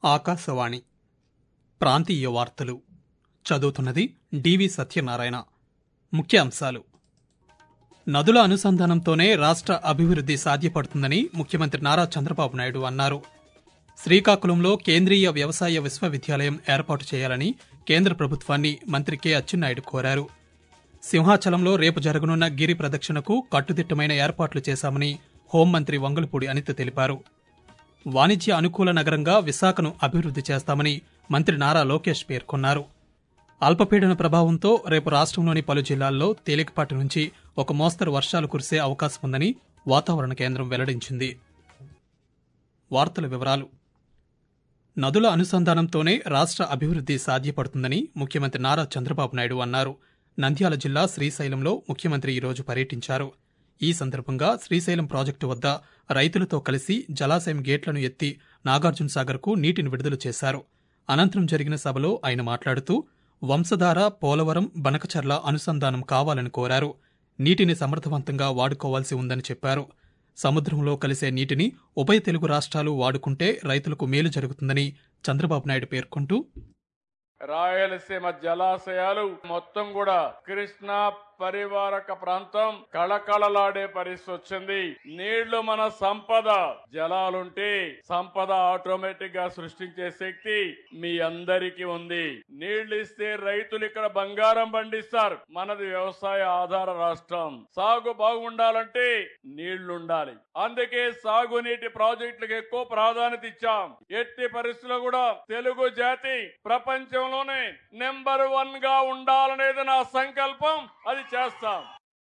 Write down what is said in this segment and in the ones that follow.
ఆకాశవాణి ప్రాంతీయ వార్తలు చదువుతున్నది డివి సత్యనారాయణ ముఖ్యాంశాలు నదుల అనుసంధానంతోనే రాష్ట్ర అభివృద్ధి సాధ్యపడుతుందని ముఖ్యమంత్రి నారా చంద్రబాబు నాయుడు అన్నారు శ్రీకాకుళంలో కేంద్రీయ వ్యవసాయ విశ్వవిద్యాలయం ఏర్పాటు చేయాలని కేంద్ర ప్రభుత్వాన్ని మంత్రి కె అచ్చెన్నాయుడు కోరారు సింహాచలంలో రేపు జరగనున్న గిరి ప్రదక్షిణకు కట్టుదిట్టమైన ఏర్పాట్లు చేశామని హోంమంత్రి వంగలపూడి అనిత తెలిపారు వాణిజ్య అనుకూల నగరంగా విశాఖను అభివృద్ధి చేస్తామని మంత్రి నారా లోకేష్ పేర్కొన్నారు అల్పపీడన ప్రభావంతో రేపు రాష్ట్రంలోని పలు జిల్లాల్లో తేలికపాటి నుంచి ఒక మోస్తరు వర్షాలు కురిసే అవకాశం ఉందని వాతావరణ కేంద్రం వెల్లడించింది వార్తల వివరాలు నదుల అనుసంధానంతోనే రాష్ట్ర అభివృద్ధి సాధ్యపడుతుందని ముఖ్యమంత్రి నారా చంద్రబాబు నాయుడు అన్నారు నంద్యాల జిల్లా శ్రీశైలంలో ముఖ్యమంత్రి ఈరోజు పర్యటించారు ఈ సందర్భంగా శ్రీశైలం ప్రాజెక్టు వద్ద రైతులతో కలిసి జలాశయం గేట్లను ఎత్తి నాగార్జున సాగర్కు నీటిని విడుదల చేశారు అనంతరం జరిగిన సభలో ఆయన మాట్లాడుతూ వంశధార పోలవరం బనకచర్ల అనుసంధానం కావాలని కోరారు నీటిని సమర్థవంతంగా వాడుకోవాల్సి ఉందని చెప్పారు సముద్రంలో కలిసే నీటిని ఉభయ తెలుగు రాష్ట్రాలు వాడుకుంటే రైతులకు మేలు జరుగుతుందని చంద్రబాబు నాయుడు పేర్కొంటూ రాయలసీమ జలాశయాలు మొత్తం కూడా కృష్ణా పరివారక ప్రాంతం కళకళలాడే పరిస్థితి వచ్చింది నీళ్లు మన సంపద జలాలుంటే సంపద ఆటోమేటిక్ గా సృష్టించే శక్తి మీ అందరికీ ఉంది నీళ్లు ఇస్తే రైతులు ఇక్కడ బంగారం పండిస్తారు మనది వ్యవసాయ ఆధార రాష్ట్రం సాగు బాగుండాలంటే నీళ్లుండాలి అందుకే సాగునీటి ప్రాజెక్టులకు ఎక్కువ ప్రాధాన్యత ఇచ్చాం ఎట్టి పరిస్థితుల్లో కూడా తెలుగు జాతి ప్రపంచంలోనే నెంబర్ వన్ గా ఉండాలనేది నా సంకల్పం అది చేస్తాం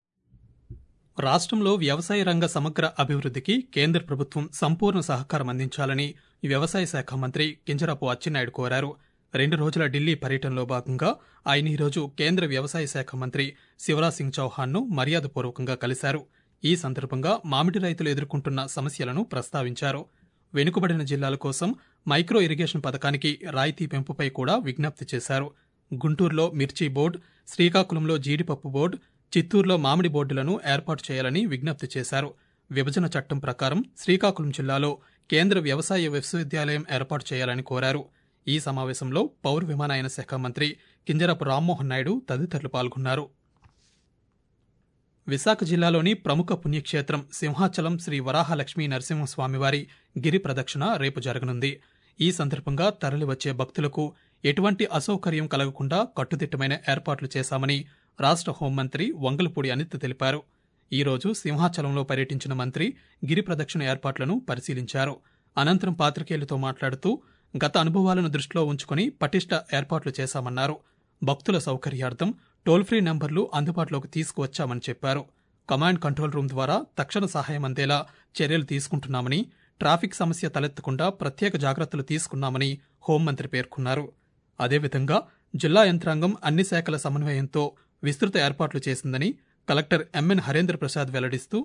రాష్ట్రంలో వ్యవసాయ రంగ సమగ్ర అభివృద్ధికి కేంద్ర ప్రభుత్వం సంపూర్ణ సహకారం అందించాలని వ్యవసాయ శాఖ మంత్రి కింజరాపు అచ్చెన్నాయుడు కోరారు రెండు రోజుల ఢిల్లీ పర్యటనలో భాగంగా ఆయన ఈరోజు కేంద్ర వ్యవసాయ శాఖ మంత్రి శివరాజ్ సింగ్ చౌహాన్ను మర్యాదపూర్వకంగా కలిశారు ఈ సందర్భంగా మామిడి రైతులు ఎదుర్కొంటున్న సమస్యలను ప్రస్తావించారు వెనుకబడిన జిల్లాల కోసం మైక్రో ఇరిగేషన్ పథకానికి రాయితీ పెంపుపై కూడా విజ్ఞప్తి చేశారు గుంటూరులో మిర్చి బోర్డు శ్రీకాకుళంలో జీడిపప్పు బోర్డు చిత్తూరులో మామిడి బోర్డులను ఏర్పాటు చేయాలని విజ్ఞప్తి చేశారు విభజన చట్టం ప్రకారం శ్రీకాకుళం జిల్లాలో కేంద్ర వ్యవసాయ విశ్వవిద్యాలయం ఏర్పాటు చేయాలని కోరారు ఈ సమావేశంలో పౌర విమానయాన శాఖ మంత్రి కింజరపు రామ్మోహన్ నాయుడు తదితరులు పాల్గొన్నారు విశాఖ జిల్లాలోని ప్రముఖ పుణ్యక్షేత్రం సింహాచలం శ్రీ వరాహలక్ష్మీ నరసింహస్వామివారి గిరి ప్రదక్షిణ రేపు జరగనుంది ఈ సందర్భంగా తరలివచ్చే భక్తులకు ఎటువంటి అసౌకర్యం కలగకుండా కట్టుదిట్టమైన ఏర్పాట్లు చేశామని రాష్ట్ర హోంమంత్రి వంగలపూడి అనిత్ తెలిపారు ఈ రోజు సింహాచలంలో పర్యటించిన మంత్రి గిరి ప్రదక్షిణ ఏర్పాట్లను పరిశీలించారు అనంతరం పాత్రికేయులతో మాట్లాడుతూ గత అనుభవాలను దృష్టిలో ఉంచుకుని పటిష్ట ఏర్పాట్లు చేశామన్నారు భక్తుల సౌకర్యార్థం టోల్ ఫ్రీ నంబర్లు అందుబాటులోకి తీసుకువచ్చామని చెప్పారు కమాండ్ కంట్రోల్ రూమ్ ద్వారా తక్షణ సహాయం అందేలా చర్యలు తీసుకుంటున్నామని ట్రాఫిక్ సమస్య తలెత్తకుండా ప్రత్యేక జాగ్రత్తలు తీసుకున్నామని హోంమంత్రి పేర్కొన్నారు అదేవిధంగా జిల్లా యంత్రాంగం అన్ని శాఖల సమన్వయంతో విస్తృత ఏర్పాట్లు చేసిందని కలెక్టర్ ఎంఎన్ హరేంద్ర ప్రసాద్ వెల్లడిస్తూ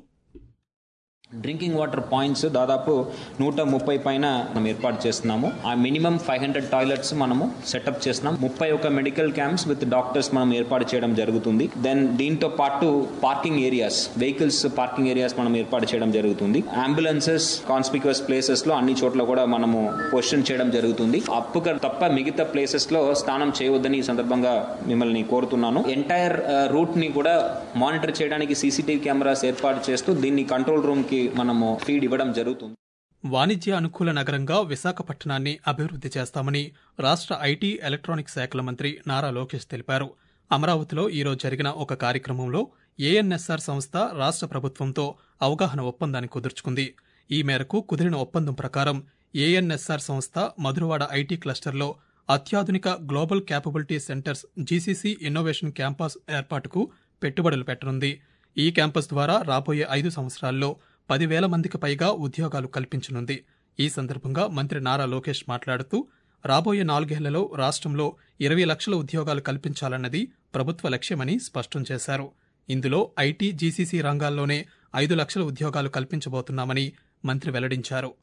డ్రింకింగ్ వాటర్ పాయింట్స్ దాదాపు నూట ముప్పై పైన మనం ఏర్పాటు చేస్తున్నాము ఆ మినిమం ఫైవ్ హండ్రెడ్ టాయిలెట్స్ మనము సెటప్ చేస్తున్నాం ముప్పై ఒక మెడికల్ క్యాంప్స్ విత్ డాక్టర్స్ మనం ఏర్పాటు చేయడం జరుగుతుంది దెన్ దీంతో పాటు parking areas vehicles parking areas మనం ఏర్పాటు చేయడం జరుగుతుంది అంబులెన్సెస్ కాన్స్పిక్యువస్ ప్లేసెస్ లో అన్ని చోట్ల కూడా మనము పొజిషన్ చేయడం జరుగుతుంది అప్పుగా తప్ప మిగతా ప్లేసెస్ లో స్నానం చేయవద్దని ఈ సందర్భంగా మిమ్మల్ని కోరుతున్నాను ఎంటైర్ రూట్ ని కూడా మానిటర్ చేయడానికి సీసీటీవీ కెమెరాస్ ఏర్పాటు చేస్తూ దీన్ని కంట్రోల్ రూమ్ కి మనము ఫీడ్ ఇవ్వడం జరుగుతుంది వాణిజ్య అనుకూల నగరంగా విశాఖపట్నాన్ని అభివృద్ధి చేస్తామని రాష్ట్ర ఐటీ ఎలక్ట్రానిక్స్ శాఖల మంత్రి నారా లోకేష్ తెలిపారు అమరావతిలో ఈరోజు జరిగిన ఒక కార్యక్రమంలో ఏఎన్ఎస్ఆర్ సంస్థ రాష్ట్ర ప్రభుత్వంతో అవగాహన ఒప్పందాన్ని కుదుర్చుకుంది ఈ మేరకు కుదిరిన ఒప్పందం ప్రకారం ఏఎన్ఎస్ఆర్ సంస్థ మధురవాడ ఐటీ క్లస్టర్లో అత్యాధునిక global capability centres GCC innovation campus ఏర్పాటుకు పెట్టుబడులు పెట్టనుంది ఈ క్యాంపస్ ద్వారా రాబోయే ఐదు సంవత్సరాల్లో పదివేల మందికి పైగా ఉద్యోగాలు కల్పించనుంది ఈ సందర్భంగా మంత్రి నారా లోకేష్ మాట్లాడుతూ రాబోయే నాలుగేళ్లలో రాష్ట్రంలో ఇరవై లక్షల ఉద్యోగాలు కల్పించాలన్నది ప్రభుత్వ లక్ష్యమని స్పష్టం చేశారు ఇందులో ఐటీ జీసీసీ రంగాల్లోనే ఐదు లక్షల ఉద్యోగాలు కల్పించబోతున్నామని మంత్రి వెల్లడించారు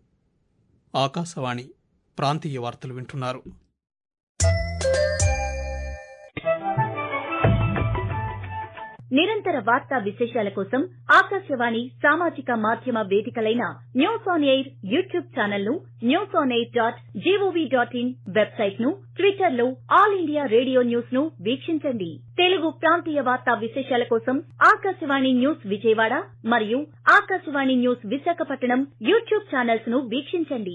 ఆకాశవాణి ప్రాంతీయ వార్తలు వింటున్నారు నిరంతర వార్తా విశేషాల కోసం ఆకాశవాణి సామాజిక మాధ్యమ వేదికలైన news on air YouTube channel ను news on air dot G O V dot in website ను ట్విట్టర్ లో ఆల్ ఇండియా రేడియో న్యూస్ ను వీక్షించండి తెలుగు ప్రాంతీయ వార్తా విశేషాల కోసం ఆకాశవాణి న్యూస్ విజయవాడ మరియు Akashvani news Visakhapatnam YouTube channels ను వీక్షించండి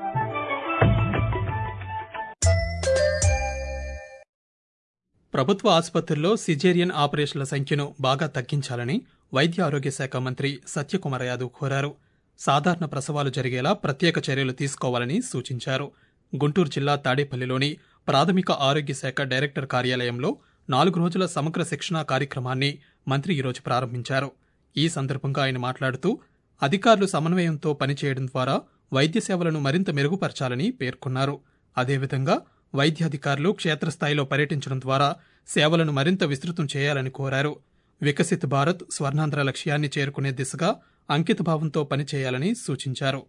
ప్రభుత్వ ఆసుపత్రుల్లో సిజేరియన్ ఆపరేషన్ల సంఖ్యను బాగా తగ్గించాలని వైద్య ఆరోగ్య శాఖ మంత్రి సత్యకుమార్ యాదవ్ కోరారు సాధారణ ప్రసవాలు జరిగేలా ప్రత్యేక చర్యలు తీసుకోవాలని సూచించారు గుంటూరు జిల్లా తాడేపల్లిలోని ప్రాథమిక ఆరోగ్య శాఖ డైరెక్టర్ కార్యాలయంలో నాలుగు రోజుల సమగ్ర శిక్షణా కార్యక్రమాన్ని మంత్రి ఈరోజు ప్రారంభించారు ఈ సందర్భంగా ఆయన మాట్లాడుతూ అధికారులు సమన్వయంతో పనిచేయడం ద్వారా వైద్య సేవలను మరింత మెరుగుపరచాలని పేర్కొన్నారు అదేవిధంగా వైద్యాధికారులు క్షేత్రస్థాయిలో పర్యటించడం ద్వారా సేవలను మరింత విస్తృతం చేయాలని కోరారు వికసిత్ భారత్ స్వర్ణాంధ్ర లక్ష్యాన్ని చేరుకునే దిశగా అంకితభావంతో పనిచేయాలని సూచించారు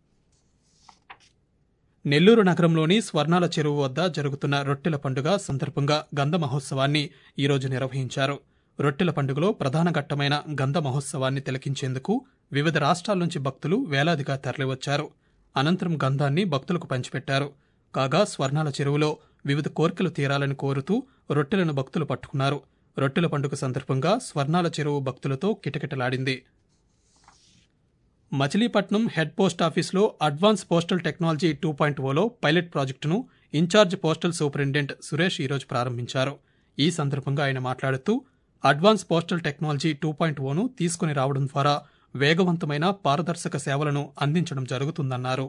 నెల్లూరు నగరంలోని స్వర్ణాల చెరువు వద్ద జరుగుతున్న రొట్టెల పండుగ సందర్భంగా గంధ మహోత్సవాన్ని ఈరోజు నిర్వహించారు రొట్టెల పండుగలో ప్రధాన ఘట్టమైన గంధ మహోత్సవాన్ని తిలకించేందుకు వివిధ రాష్ట్రాల నుంచి భక్తులు వేలాదిగా తరలివచ్చారు అనంతరం గంధాన్ని భక్తులకు పంచిపెట్టారు కాగా స్వర్ణాల చెరువులో వివిధ కోర్కెలు తీరాలని కోరుతూ రొట్టెలను భక్తులు పట్టుకున్నారు రొట్టెల పండుగ సందర్భంగా స్వర్ణాల చెరువు భక్తులతో కిటకిటలాడింది మచిలీపట్నం హెడ్ పోస్ట్ ఆఫీసులో advance postal technology two point ఓలో పైలట్ ప్రాజెక్టును ఇన్ఛార్జ్ పోస్టల్ సూపరింటెండెంట్ సురేష్ ఈరోజు ప్రారంభించారు ఈ సందర్భంగా ఆయన మాట్లాడుతూ advance postal technology two point ఓను తీసుకుని రావడం ద్వారా వేగవంతమైన పారదర్శక సేవలను అందించడం జరుగుతుందన్నారు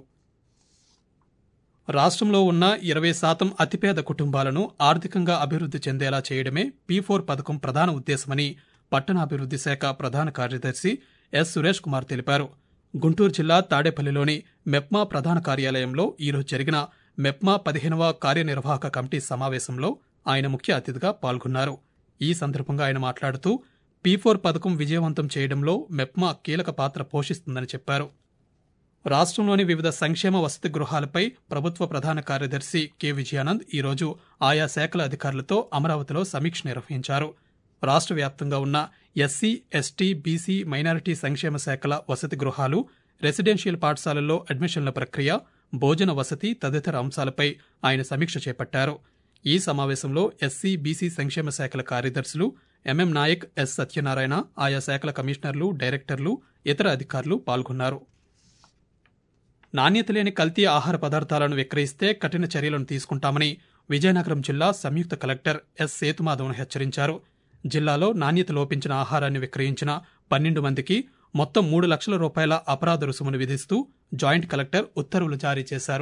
రాష్ట్రంలో ఉన్న ఇరవై శాతం అతిపేద కుటుంబాలను ఆర్థికంగా అభివృద్ధి చెందేలా చేయడమే పీ ఫోర్ పథకం ప్రధాన ఉద్దేశమని పట్టణాభివృద్ధి శాఖ ప్రధాన కార్యదర్శి ఎస్ సురేష్ కుమార్ తెలిపారు గుంటూరు జిల్లా తాడేపల్లిలోని మెప్మా ప్రధాన కార్యాలయంలో ఈరోజు జరిగిన మెప్మా పదిహేనవ కార్యనిర్వాహక కమిటీ సమావేశంలో ఆయన ముఖ్య అతిథిగా పాల్గొన్నారు ఈ సందర్భంగా ఆయన మాట్లాడుతూ పీ ఫోర్ పథకం విజయవంతం చేయడంలో మెప్మా కీలక పాత్ర పోషిస్తుందని చెప్పారు రాష్ట్రంలోని వివిధ సంక్షేమ వసతి గృహాలపై ప్రభుత్వ ప్రధాన కార్యదర్శి కె విజయానంద్ ఈరోజు ఆయా శాఖల అధికారులతో అమరావతిలో సమీక్ష నిర్వహించారు రాష్ట్ర వ్యాప్తంగా ఉన్న ఎస్సీ ఎస్టీ బీసీ మైనారిటీ సంక్షేమ శాఖల వసతి గృహాలు రెసిడెన్షియల్ పాఠశాలల్లో అడ్మిషన్ల ప్రక్రియ భోజన వసతి తదితర అంశాలపై ఆయన సమీక్ష చేపట్టారు ఈ సమావేశంలో ఎస్సీ బీసీ సంక్షేమ శాఖల కార్యదర్శులు ఎంఎం నాయక్ ఎస్ సత్యనారాయణ ఆయా శాఖల కమిషనర్లు డైరెక్టర్లు ఇతర అధికారులు పాల్గొన్నారు నాణ్యత లేని కల్తీ ఆహార పదార్థాలను విక్రయిస్తే కఠిన చర్యలను తీసుకుంటామని విజయనగరం జిల్లా సంయుక్త కలెక్టర్ ఎస్ సేతుమాధవన్ హెచ్చరించారు జిల్లాలో నాణ్యత లోపించిన ఆహారాన్ని విక్రయించిన పన్నెండు మందికి మొత్తం మూడు లక్షల రూపాయల అపరాధ రుసుమును విధిస్తూ జాయింట్ కలెక్టర్ ఉత్తర్వులు జారీ చేశారు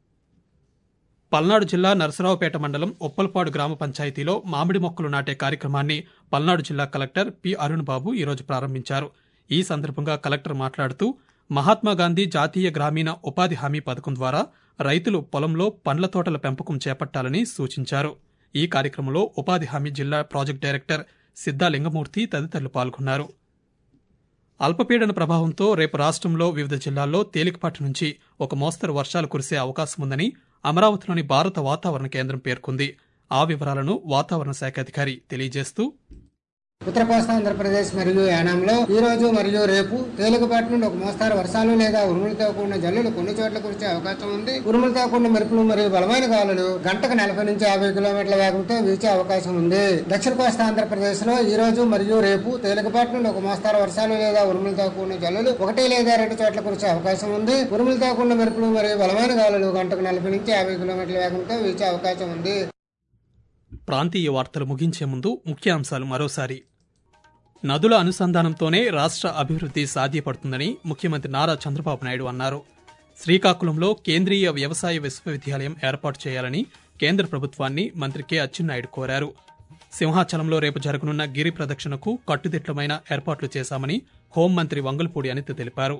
పల్నాడు జిల్లా నరసరావుపేట మండలం ఉప్పల్పాడు గ్రామ పంచాయతీలో మామిడి మొక్కలు నాటే కార్యక్రమాన్ని పల్నాడు జిల్లా కలెక్టర్ పి అరుణ్ బాబు ఈరోజు ప్రారంభించారు ఈ సందర్భంగా కలెక్టర్ మాట్లాడుతూ మహాత్మాగాంధీ జాతీయ గ్రామీణ ఉపాధి హామీ పథకం ద్వారా రైతులు పొలంలో పండ్ల తోటల పెంపకం చేపట్టాలని సూచించారు ఈ కార్యక్రమంలో ఉపాధి హామీ జిల్లా ప్రాజెక్ట్ డైరెక్టర్ సిద్ధా లింగమూర్తి తదితరులు పాల్గొన్నారు అల్పపీడన ప్రభావంతో రేపు రాష్ట్రంలో వివిధ జిల్లాల్లో తేలికపాటి నుంచి ఒక మోస్తరు వర్షాలు కురిసే అవకాశం ఉందని అమరావతిలోని భారత వాతావరణ కేంద్రం పేర్కొంది ఆ వివరాలను వాతావరణ శాఖ అధికారి తెలియజేస్తూ ఉత్తర కోస్తా ఆంధ్రప్రదేశ్ మరియు యానాంలో ఈ రోజు మరియు రేపు తేలికపాటి నుండి ఒక మోస్తారు వర్షాలు లేదా ఉరుములతో కూడిన జల్లులు కొన్ని చోట్ల కురిసే అవకాశం ఉంది ఉరుములతో కూడిన మెరుపులు మరియు బలమైన గాలులు గంటకు నలభై నుంచి యాభై కిలోమీటర్ల వేగంతో వీచే అవకాశం ఉంది దక్షిణ కోస్తా ఆంధ్రప్రదేశ్ లో ఈ రోజు మరియు రేపు తేలికపాటి నుండి ఒక మోస్తారు వర్షాలు లేదా ఉరుములతో కూడిన జల్లులు ఒకటి లేదా రెండు చోట్ల కురిసే అవకాశం ఉంది ఉరుములతో కూడిన మెరుపులు మరియు బలమైన గాలులు గంటకు నలభై నుంచి యాభై కిలోమీటర్ల వేగంతో వీచే అవకాశం ఉంది ప్రాంతీయ వార్తలు ముగించే ముందు ముఖ్యాంశాలు మరోసారి నదుల అనుసంధానంతోనే రాష్ట్ర అభివృద్ధి సాధ్యపడుతుందని ముఖ్యమంత్రి నారా చంద్రబాబు నాయుడు అన్నారు శ్రీకాకుళంలో కేంద్రీయ వ్యవసాయ విశ్వవిద్యాలయం ఏర్పాటు చేయాలని కేంద్ర ప్రభుత్వాన్ని మంత్రి కె అచ్చెన్నాయుడు కోరారు సింహాచలంలో రేపు జరగనున్న గిరి ప్రదక్షిణకు కట్టుదిట్టమైన ఏర్పాట్లు చేశామని హోంమంత్రి వంగల్పూడి అనిత తెలిపారు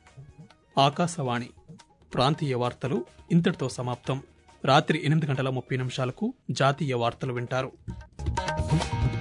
ఆకాశవాణి ప్రాంతీయ వార్తలు ఇంతటితో సమాప్తం రాత్రి ఎనిమిది గంటల ముప్పై నిమిషాలకు జాతీయ వార్తలు వింటారు